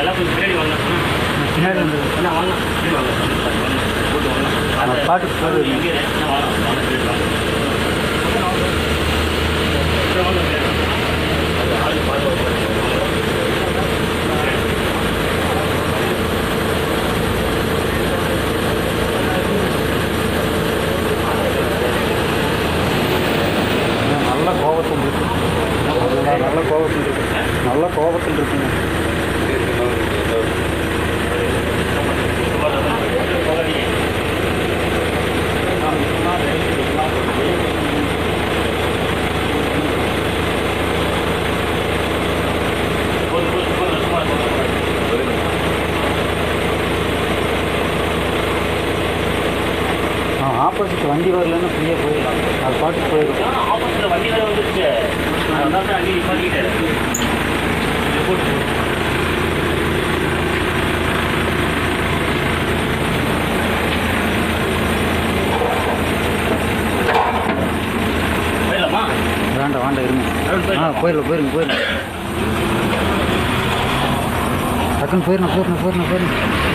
எல்லாம் கொஞ்சம் பின்னாடி வாங்க பின்னாடி வந்து அண்ணா வாங்க பின்னாடி வாங்க வாங்க. போட்டு வாங்க அந்த பாட்டுக்கு போகுது. இங்கே இரு. அண்ணா, வாங்க வாங்க பின்னாடி வாங்க அப்புறம் வாங்க பின்னாடி வாங்க. ஆளு பார்த்து வாங்க. நல்ல கோபத்தில் இருக்கு நல்லா நல்ல கோபத்தில் இருக்கு நல்ல கோபத்தில் இருக்குங்க ஆப்போசிட் வண்டி வரலன்னு ஃப்ரீயாக போயிடலாம் அது பாட்டுக்கு போயிடும் ஆப்போசிட்ல வண்டி வேற வந்துருச்சு அதான் சார் அங்கே நிப்பாட்டிக்கிட்டேன் போட்டு போயிடலாமா வேண்டாம் வேண்டாம் இருங்க அருண் ஆ போயிடலாம் போயிடலாம் போயிருங்க போயிருங்க டக்குன்னு போயிடணும் போயிடணும் போயிடணும் போயிடணும்